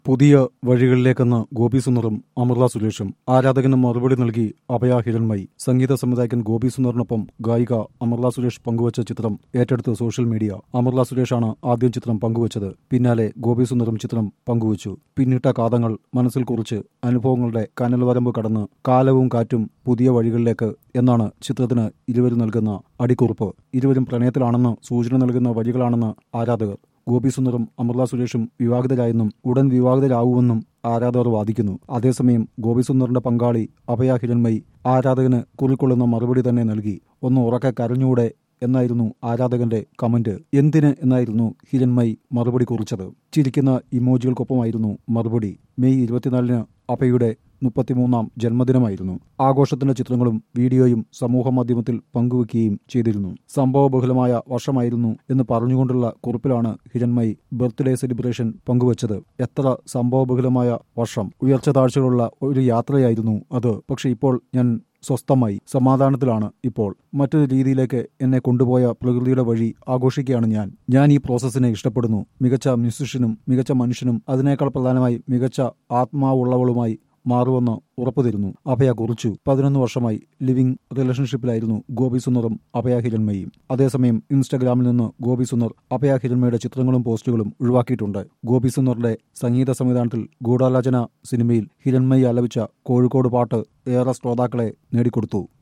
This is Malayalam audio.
പുതിയ വഴികളിലേക്കെന്ന് ഗോപി സുന്ദറും അമൃത സുരേഷും ആരാധകന് മറുപടി നൽകി അഭയ ഹിരൺമയി സംഗീത സംവിധായകൻ ഗോപി സുന്ദറിനൊപ്പം ഗായിക അമൃത സുരേഷ് പങ്കുവച്ച ചിത്രം ഏറ്റെടുത്ത് സോഷ്യൽ മീഡിയ അമൃത സുരേഷാണ് ആദ്യം ചിത്രം പങ്കുവച്ചത് പിന്നാലെ ഗോപി സുന്ദറും ചിത്രം പങ്കുവച്ചു പിന്നിട്ട കാതങ്ങൾ മനസ്സിൽ കുറിച്ച് അനുഭവങ്ങളുടെ കനൽവരമ്പ് കടന്ന് കാലവും കാറ്റും പുതിയ വഴികളിലേക്ക് എന്നാണ് ചിത്രത്തിന് ഇരുവരും നൽകുന്ന അടിക്കുറിപ്പ് ഇരുവരും പ്രണയത്തിലാണെന്ന് സൂചന നൽകുന്ന വരികളാണെന്ന് ആരാധകർ ഗോപി സുന്ദറും അമൃത സുരേഷും വിവാഹിതരായെന്നും ഉടൻ വിവാഹിതരാകുമെന്നും ആരാധകർ വാദിക്കുന്നു അതേസമയം ഗോപി സുന്ദറിന്റെ പങ്കാളി അഭയ ഹിരൺമയി ആരാധകന് കുറിക്കൊള്ളുന്ന മറുപടി തന്നെ നൽകി ഒന്ന് ഉറക്കെ കരഞ്ഞൂടെ എന്നായിരുന്നു ആരാധകന്റെ കമന്റ് എന്തിന് എന്നായിരുന്നു ഹിരൺമയി മറുപടി കുറിച്ചത് ചിരിക്കുന്ന ഇമോജികൾക്കൊപ്പമായിരുന്നു മറുപടി മെയ് ഇരുപത്തിനാലിന് അഭയുടെ മുപ്പത്തിമൂന്നാം ജന്മദിനമായിരുന്നു ആഘോഷത്തിന്റെ ചിത്രങ്ങളും വീഡിയോയും സമൂഹ മാധ്യമത്തിൽ പങ്കുവെക്കുകയും ചെയ്തിരുന്നു സംഭവബഹുലമായ വർഷമായിരുന്നു എന്ന് പറഞ്ഞുകൊണ്ടുള്ള കുറിപ്പിലാണ് ഹിരൺമയി ബർത്ത്ഡേ സെലിബ്രേഷൻ പങ്കുവച്ചത് എത്ര സംഭവബഹുലമായ വർഷം ഉയർച്ച താഴ്ചകളുള്ള ഒരു യാത്രയായിരുന്നു അത് പക്ഷെ ഇപ്പോൾ ഞാൻ സ്വസ്ഥമായി സമാധാനത്തിലാണ് ഇപ്പോൾ മറ്റൊരു രീതിയിലേക്ക് എന്നെ കൊണ്ടുപോയ പ്രകൃതിയുടെ വഴി ആഘോഷിക്കുകയാണ് ഞാൻ ഞാൻ ഈ പ്രോസസ്സിനെ ഇഷ്ടപ്പെടുന്നു മികച്ച മ്യൂസിഷ്യനും മികച്ച മനുഷ്യനും അതിനേക്കാൾ പ്രധാനമായി മികച്ച ആത്മാവുള്ളവളുമായി മാറുമെന്ന് ഉറപ്പു തരുന്നു അഭയ കുറിച്ചു പതിനൊന്ന് വർഷമായി ലിവിംഗ് റിലേഷൻഷിപ്പിലായിരുന്നു ഗോപി സുന്ദറും അഭയ ഹിരൺമയും അതേസമയം ഇൻസ്റ്റഗ്രാമിൽ നിന്ന് ഗോപി സുന്ദർ അഭയ ഹിരൺമയുടെ ചിത്രങ്ങളും പോസ്റ്റുകളും ഒഴിവാക്കിയിട്ടുണ്ട് ഗോപി സുന്ദറിന്റെ സംഗീത സംവിധാനത്തിൽ ഗൂഢാലോചന സിനിമയിൽ ഹിരൺമയി ആലപിച്ച കോഴിക്കോട് പാട്ട് ഏറെ ശ്രോതാക്കളെ നേടിക്കൊടുത്തു